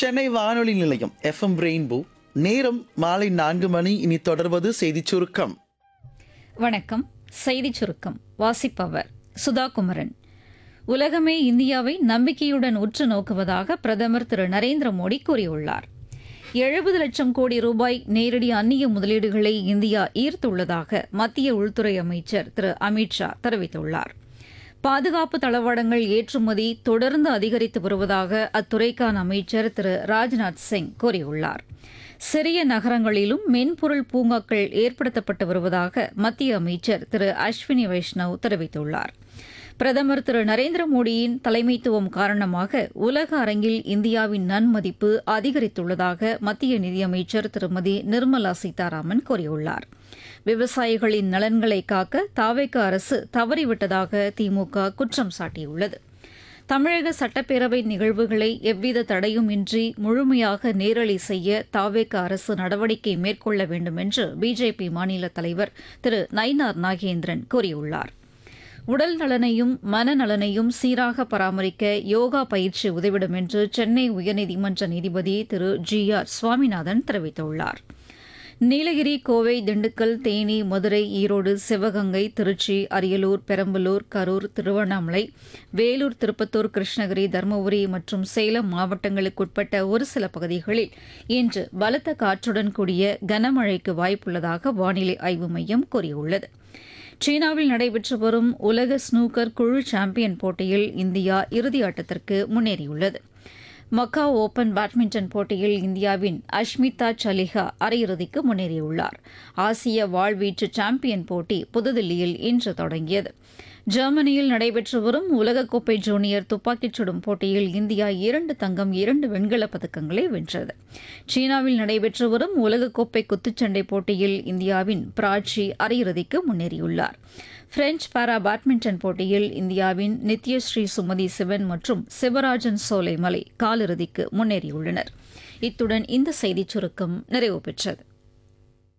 சென்னை வானொலி நிலையம் FM rainbow நேரம் மாலை நான்கு மணி இனி தொடர்வது செய்திச் சுருக்கம் வணக்கம் செய்திச் சுருக்கம் வாசிப்பவர் சுதா குமரன் உலகமே இந்தியாவை நம்பிக்கையுடன் உற்று நோக்குவதாக பிரதமர் திரு நரேந்திர மோடி கூறியுள்ளார் எழுபது லட்சம் கோடி ரூபாய் நேரடி அந்நிய முதலீடுகளை இந்தியா ஈர்த்துள்ளதாக மத்திய உள்துறை அமைச்சர் திரு அமித்ஷா தெரிவித்துள்ளார் பாதுகாப்பு தளவாடங்கள் ஏற்றுமதி தொடர்ந்து அதிகரித்து வருவதாக அத்துறைக்கான அமைச்சர் திரு ராஜ்நாத் சிங் கூறியுள்ளார் சிறிய நகரங்களிலும் மென்பொருள் பூங்காக்கள் ஏற்படுத்தப்பட்டு வருவதாக மத்திய அமைச்சர் திரு அஸ்வினி வைஷ்ணவ் தெரிவித்துள்ளார் பிரதமர் திரு நரேந்திர மோடியின் தலைமைத்துவம் காரணமாக உலக அரங்கில் இந்தியாவின் நன்மதிப்பு அதிகரித்துள்ளதாக மத்திய நிதியமைச்சர் திருமதி நிர்மலா சீதாராமன் கூறியுள்ளார் விவசாயிகளின் நலன்களை காக்க தாவேக அரசு தவறிவிட்டதாக திமுக குற்றம் சாட்டியுள்ளது தமிழக சட்டப்பேரவை நிகழ்வுகளை எவ்வித தடையுமின்றி முழுமையாக நேரலை செய்ய தாவேக அரசு நடவடிக்கை மேற்கொள்ள வேண்டும் என்று பிஜேபி மாநில தலைவர் திரு நயினார் நாகேந்திரன் கூறியுள்ளார் உடல் நலனையும் மனநலனையும் சீராக பராமரிக்க யோகா பயிற்சி உதவிடும் என்று சென்னை உயர்நீதிமன்ற நீதிபதி திரு ஜி ஆர் சுவாமிநாதன் தெரிவித்துள்ளார் நீலகிரி கோவை திண்டுக்கல் தேனி மதுரை ஈரோடு சிவகங்கை திருச்சி அரியலூர் பெரம்பலூர் கரூர் திருவண்ணாமலை வேலூர் திருப்பத்தூர் கிருஷ்ணகிரி தருமபுரி மற்றும் சேலம் மாவட்டங்களுக்குட்பட்ட ஒரு சில பகுதிகளில் இன்று பலத்த காற்றுடன் கூடிய கனமழைக்கு வாய்ப்புள்ளதாக வானிலை ஆய்வு மையம் கூறியுள்ளது சீனாவில் நடைபெற்று வரும் உலக ஸ்னூக்கர் குழு சாம்பியன் போட்டியில் இந்தியா இறுதியாட்டத்திற்கு முன்னேறியுள்ளது மக்காவ் ஓபன் பேட்மிண்டன் போட்டியில் இந்தியாவின் அஷ்மிதா சலிஹா அரையிறுதிக்கு முன்னேறியுள்ளார் ஆசிய வாழ்வீச்சு சாம்பியன் போட்டி புதுதில்லியில் இன்று தொடங்கியது ஜெர்மனியில் நடைபெற்று வரும் உலகக்கோப்பை ஜூனியர் துப்பாக்கிச் சுடும் போட்டியில் இந்தியா இரண்டு தங்கம் இரண்டு வெண்கலப் பதக்கங்களை வென்றது சீனாவில் நடைபெற்று வரும் உலகக்கோப்பை குத்துச்சண்டை போட்டியில் இந்தியாவின் பிராச்சி அரையிறுதிக்கு முன்னேறியுள்ளார் பிரெஞ்ச் பாரா பேட்மிண்டன் போட்டியில் இந்தியாவின் நித்யஸ்ரீ சுமதி சிவன் மற்றும் சிவராஜன் சோலைமலை காலிறுதிக்கு முன்னேறியுள்ளனர் இத்துடன் இந்த செய்திச் சுருக்கம் நிறைவு பெற்றது